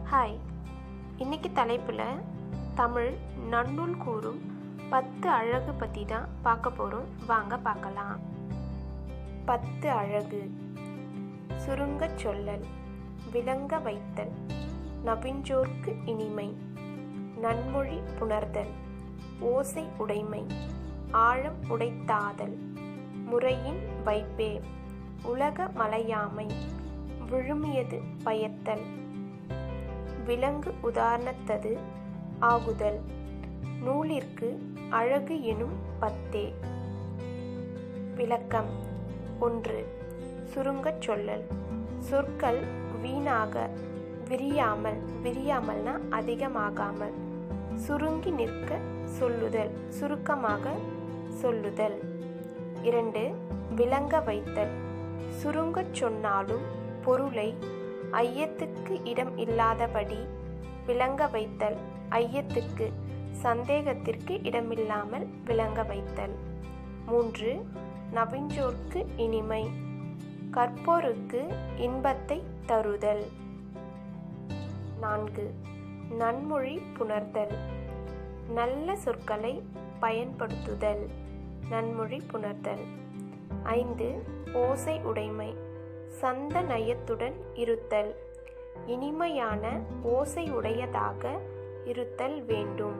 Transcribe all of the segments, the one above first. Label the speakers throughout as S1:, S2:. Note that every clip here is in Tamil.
S1: ஹாய் இன்னைக்கு தலைப்பில் தமிழ் நன்னூல் கூறும் பத்து அழகு பற்றி தான் பார்க்க போகிறோம் வாங்க பார்க்கலாம் பத்து அழகு சுருங்கச் சொல்லல் விளங்க வைத்தல் நவிஞ்சோர்க்கு இனிமை நன்மொழி புணர்தல் ஓசை உடைமை ஆழம் உடைத்தாதல் முறையின் வைப்பே உலக மலையாமை விழுமியது பயத்தல் விலங்கு உதாரணத்தது ஆகுதல் நூலிற்கு அழகு எனும் பத்தே விளக்கம் ஒன்று சுருங்கச் சொல்லல் சொற்கள் வீணாக விரியாமல் விரியாமல்னா அதிகமாகாமல் சுருங்கி நிற்க சொல்லுதல் சுருக்கமாக சொல்லுதல் இரண்டு விளங்க வைத்தல் சுருங்கச் சொன்னாலும் பொருளை ஐயத்துக்கு இடம் இல்லாதபடி விளங்க வைத்தல் ஐயத்துக்கு சந்தேகத்திற்கு இடமில்லாமல் விளங்க வைத்தல் மூன்று நவிஞ்சோர்க்கு இனிமை கற்போருக்கு இன்பத்தை தருதல் நான்கு நன்மொழி புணர்தல் நல்ல சொற்களை பயன்படுத்துதல் நன்மொழி புணர்தல் ஐந்து ஓசை உடைமை சந்த நயத்துடன் இருத்தல் இனிமையான ஓசை உடையதாக இருத்தல் வேண்டும்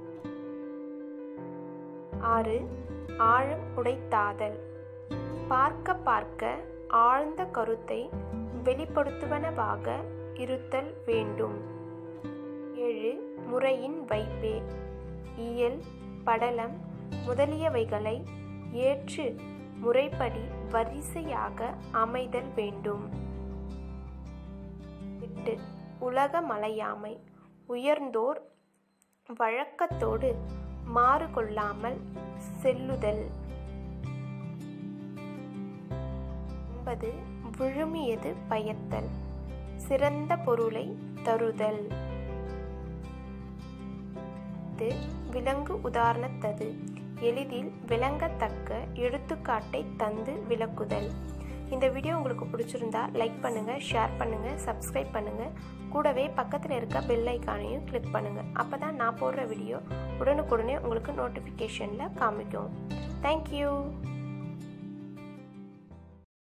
S1: ஆறு ஆழம் உடைத்தாதல் பார்க்க பார்க்க ஆழ்ந்த கருத்தை வெளிப்படுத்துவனவாக இருத்தல் வேண்டும் ஏழு முறையின் வைப்பே இயல் படலம் முதலியவைகளை ஏற்று முறைப்படி வரிசையாக அமைதல் வேண்டும் எட்டு உலக மலையாமை உயர்ந்தோர் வழக்கத்தோடு மாறு கொள்ளாமல் செல்லுதல் ஒன்பது விழுமியது பயத்தல் சிறந்த பொருளை தருதல் இது விலங்கு உதாரணத்தது எளிதில் விளங்கத்தக்க எடுத்துக்காட்டை தந்து விளக்குதல் இந்த வீடியோ உங்களுக்கு பிடிச்சிருந்தா லைக் பண்ணுங்கள் ஷேர் பண்ணுங்கள் சப்ஸ்கிரைப் பண்ணுங்கள் கூடவே பக்கத்தில் இருக்க பெல் ஐக்கானையும் கிளிக் பண்ணுங்கள் அப்போ தான் நான் போடுற வீடியோ உடனுக்குடனே உங்களுக்கு நோட்டிஃபிகேஷனில் காமிக்கும் தேங்க்யூ